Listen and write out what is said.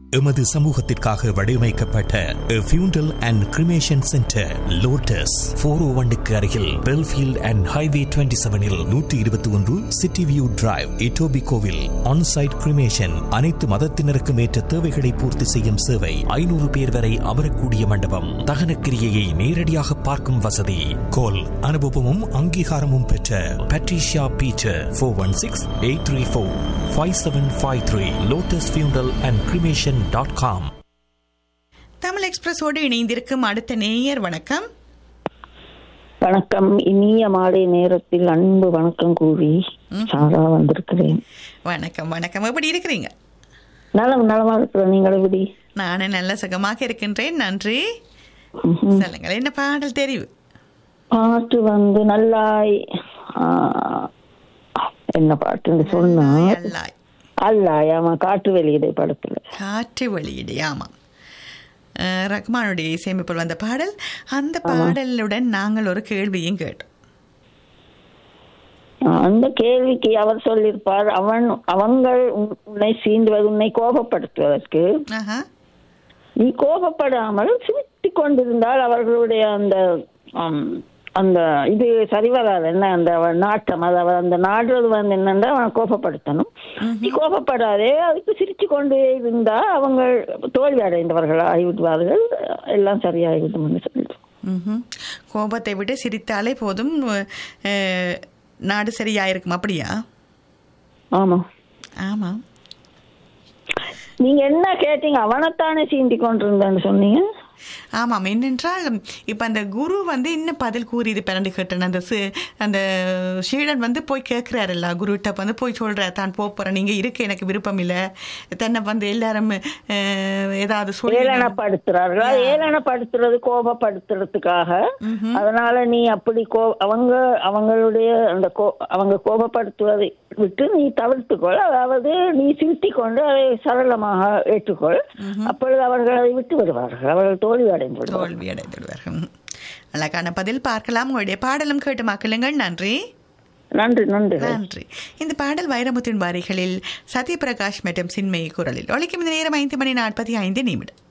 எமது சமூகத்திற்காக வடிவமைக்கப்பட்ட funeral and cremation centre lotus four O ஒன்னுக்கு அருகில் பெல்ஃபீல்ட் அண்ட் ஹைவே டுவெண்ட்டி செவனில் நூற்றி இருபத்தி ஒன்று சிட்டி வியூ டிரைவ் இட்டோபி கோவில் ஆன்சைட் கிரிமேஷன் அனைத்து மதத்தினருக்கும் ஏற்ற தேவைகளை பூர்த்தி செய்யும் சேவை ஐநூறு பேர் வரை அமரக்கூடிய மண்டபம் தகனக்கிரியையை நேரடியாக பார்க்கும் வசதி கோல் அனுபவமும் அங்கீகாரமும் பெற்ற Patricia Beecher four one six eight three four five seven five three lotus funeral and cremation dot com Tamil எக்ஸ்பிரஸோடு இணைந்திருக்கும் அடுத்த நேயர் வணக்கம் வணக்கம் இனிய மாலை நேரத்தில் அன்பு வணக்கம் கூறி சாரா வந்திருக்கிறேன் வணக்கம் வணக்கம் எப்படி இருக்கிறீங்க நலம் நலமா இருக்கிறோம் நீங்கள் எப்படி நானும் நல்ல சுகமாக இருக்கின்றேன் நன்றி ம்ஹும். சொல்லுங்கள் என்ன பாடல் தெரிவு பாட்டு வந்து நல்லாய் ஆ, என்ன பாட்டுன்னு சொன்னா அல்லாய் அல்லாய் ஆமா காட்டு வெளியிடை படத்துல காற்று வெளியீடு ஆமாம் அஹ், ரஹ்மானுடைய இசையமைப்பில் வந்த பாடல் அந்த பாடலுடன் நாங்கள் ஒரு கேள்வியும் கேட்டோம் அந்த கேள்விக்கு அவர் சொல்லியிருப்பார் அவன் அவங்கள் உன்- உன்னை சீண்டுவது உன்னை கோபப்படுத்துவதற்கு ஆஹா நீ கோபப்படாமல் சிரித்துக் கொண்டிருந்தால் அவர்களுடைய அந்த ஆம், அந்த இது சரி வராது என்ன அந்த நாட்டம் அதாவது அந்த நாடுறது வந்து என்னன்னா அவன் கோபப்படுத்தணும் நீ கோபப்படாதே அதுக்கு சிரிச்சு கொண்டே இருந்தா அவங்க தோல்வி அடைந்தவர்கள் ஆகிவிடுவார்கள் எல்லாம் சரியாகிவிடும் என்று சொல்லிட்டு ம்ஹும். கோபத்தை விட்டு சிரித்தாலே போதும் அஹ், நாடு சரியாயிருக்கும் அப்படியா ஆமா ஆமாம் நீங்க என்ன கேட்டீங்க அவனைத்தானே சீண்டி கொண்டிருந்தேன்னு சொன்னீங்க ஆமாம் என்னென்றால் இப்போ அந்த குரு வந்து இன்னும் பதில் கூறியது பிறண்டு கேட்டேன் அந்த சி- அந்த ஷீடன் வந்து போய் கேட்குறாருல்ல குருகிட்ட வந்து போய் சொல்கிறார் தான் போக போகிறேன் நீங்கள் இருக்க எனக்கு விருப்பம் இல்லை தன்னை வந்து எல்லாரும் அஹ், ஏதாவது சொல்லி ஏளனப்படுத்துறார்கள் அது ஏளனப்படுத்துறது கோபப்படுத்துறதுக்காக அதனால நீ அப்படி கோ அவங்க அவங்களுடைய அந்த கோ அவங்க கோபப்படுத்துவதை விட்டு நீ தவிர்த்துக்கொள் அதாவது நீ சிரித்திக் கொண்டு அதை சரளமாக ஏற்றுக்கொள் அப்பொழுது அவர்கள் அதை விட்டு விடுவார்கள் அவர்கள் தோல்வி அடைந்து விடுவார்கள் தோல்வி அடைந்துடுவார்கள் ம். அழகான பதில் பார்க்கலாம் உங்களுடைய பாடலும் கேட்டு மக்களுங்கள் நன்றி நன்றி நன்றி நன்றி இந்த பாடல் வைரமுத்தின் வாரிகளில் சத்யபிரகாஷ் மற்றும் சின்மயி குரலில் ஒழிக்கும் இந்த நேரம் ஐந்து மணி நாற்பத்தி ஐந்து நிமிடம்